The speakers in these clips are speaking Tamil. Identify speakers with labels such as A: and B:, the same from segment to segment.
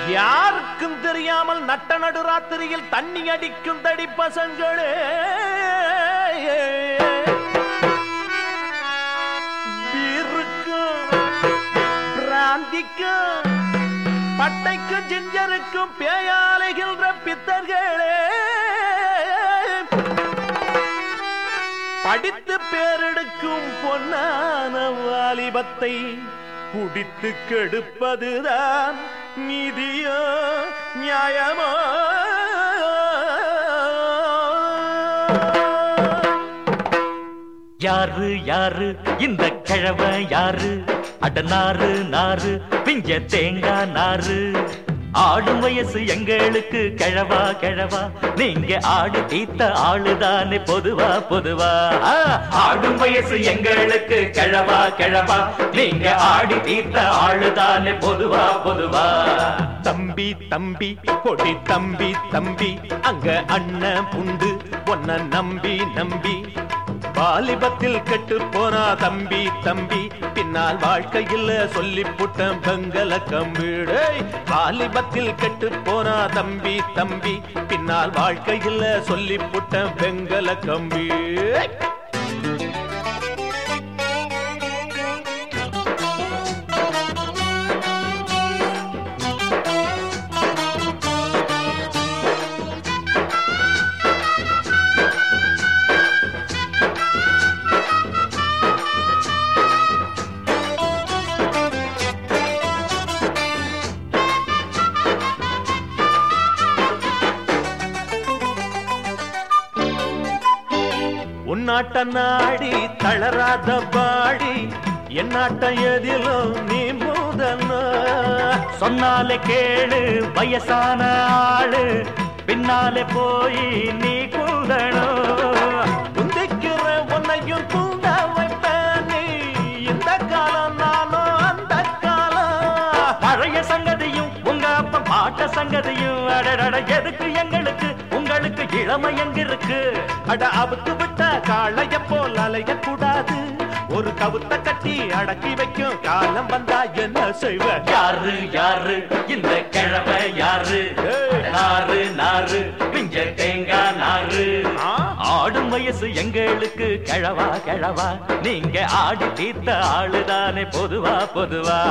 A: யாருக்கும் தெரியாமல் நட்ட நடுராத்திரியில் தண்ணி அடிக்கும் தடி பசங்களே பீருக்கும் பிராந்திக்கும் பட்டைக்கும் ஜிஞ்சருக்கும் பேயாலைகின்ற பித்தர்களே படித்து பேரெடுக்கும் பொன்னான வாலிபத்தை குடித்து கெடுப்பதுதான் நீதியோ நியாயமோ
B: யாரு யாரு இந்த கிழவ யாரு அட நாறு நாறு பிஞ்ச தேங்காய் நாறு ஆடும் வயசு எங்களுக்கு கிழவா கிழவா நீங்க ஆடு தீத்த ஆளுதானே பொதுவா பொதுவா ஆ, ஆடும் வயசு எங்களுக்கு கிழவா கிழவா நீங்க ஆடி தீத்த ஆளுதானே பொதுவா பொதுவா
A: தம்பி தம்பி கொடி தம்பி தம்பி அங்க அண்ணன் புண்டு உன்ன நம்பி நம்பி வாலிபத்தில் கெட்டு போனா தம்பி தம்பி பின்னால் வாழ்க்கையில் சொல்லி புட்டம் பெங்கல கம்பிடே வாலிபத்தில் கெட்டு போனா தம்பி தம்பி பின்னால் வாழ்க்கையில் சொல்லி புட்டம் பெங்கல கம்பி உன்னாட்ட நாடி தளராத பாடி என்னாட்ட எதிலும் நீ முதன்னா
B: சொன்னாலே கேளு வயசான ஆளு பின்னாலே போய் நீ கூடணும்
A: உந்திக்கிற உன்னையும் தூண்ட வைப்பேன் நீ இந்த காலம் நானும் அந்த காலம்
B: பழைய சங்கதியும் உங்க அப்பா பாட்ட சங்கதியும் அடடட எதுக்கு எங்களுக்கு உங்களுக்கு இளமை எங்க இருக்கு
A: அட அவுத்து விட்ட காளைய போல் அலைய கூடாது ஒரு கவுத்த கட்டி அடக்கி வைக்கும் காலம் வந்தா என்ன செய்வ
B: யாரு யாரு இந்த கிழமை யாரு
A: ஏய்.
B: நாறு நாறு பிஞ்ச தேங்காய் நாறு
A: ஆ?
B: ஆடும் வயசு எங்களுக்கு கிழவா கிழவா நீங்க ஆடி தீர்த்த ஆளுதானே பொதுவா பொதுவா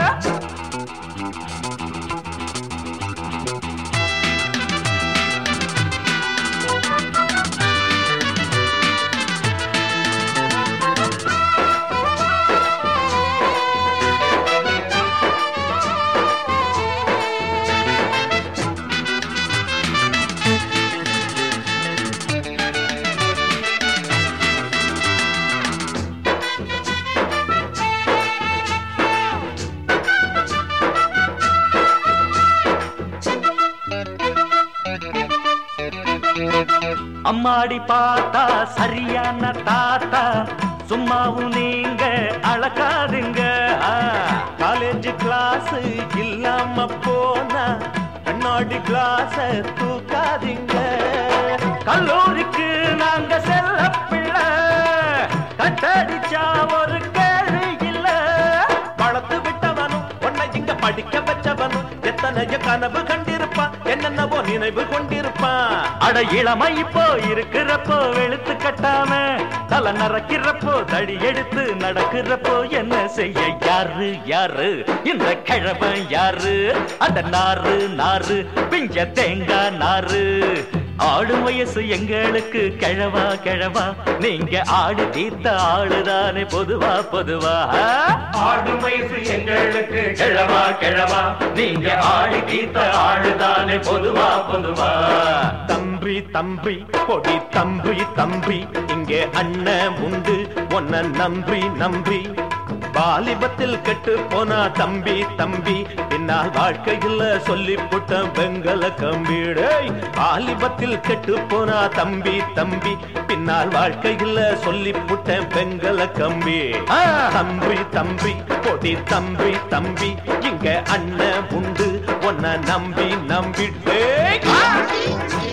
B: அம்மாடி பார்த்தா சரியான தாத்தா சும்மாவும் நீங்க அழகாதுங்க ஆ.
A: காலேஜ் கிளாஸ் இல்லாம போனா கண்ணாடி கிளாஸ் தூக்காதீங்க
B: கல்லூரிக்கு நாங்க செல்ல பிள்ளை கட்டடிச்சா ஒரு கேள்வி இல்ல
A: வளர்த்து விட்டவனும் உன்னை இங்க படிக்க வச்சவனும் எத்தனைய கனவு கண்டிருப்பான் என்னென்னவோ நினைவு கொண்டிருப்பான்
B: அட இளமை இப்போ இருக்கிறப்போ வெளுத்து கட்டாம தலை நறக்கிறப்போ தடி எடுத்து நடக்கிறப்போ என்ன செய்ய யாரு யாரு இந்த கிழவன் யாரு அந்த நாறு நாறு பிஞ்ச தேங்காய் நாறு ஆடும் வயசு எங்களுக்கு கிழவா கிழவா நீங்க ஆடு தீர்த்த ஆளுதானே பொதுவா பொதுவா ஆடும் வயசு எங்களுக்கு கிழவா கிழவா நீங்க ஆடி தீர்த்த ஆளுதானே பொதுவா பொதுவா
A: தம்பி தம்பி பொடி தம்பி தம்பி இங்கே அண்ணன் உண்டு உன்னை நம்பி நம்பி வாலிபத்தில் கெட்டு போனா தம்பி தம்பி பின்னால் வாழ்க்கையில் சொல்லி புட்ட பெங்கல கம்பிடே வாலிபத்தில் கெட்டு போனா தம்பி தம்பி பின்னால் வாழ்க்கையில் சொல்லி புட்ட பெங்கல கம்பி
B: ஆ.
A: தம்பி தம்பி பொடி தம்பி தம்பி இங்க அண்ணன் உண்டு உன்னை நம்பி நம்பிட்டே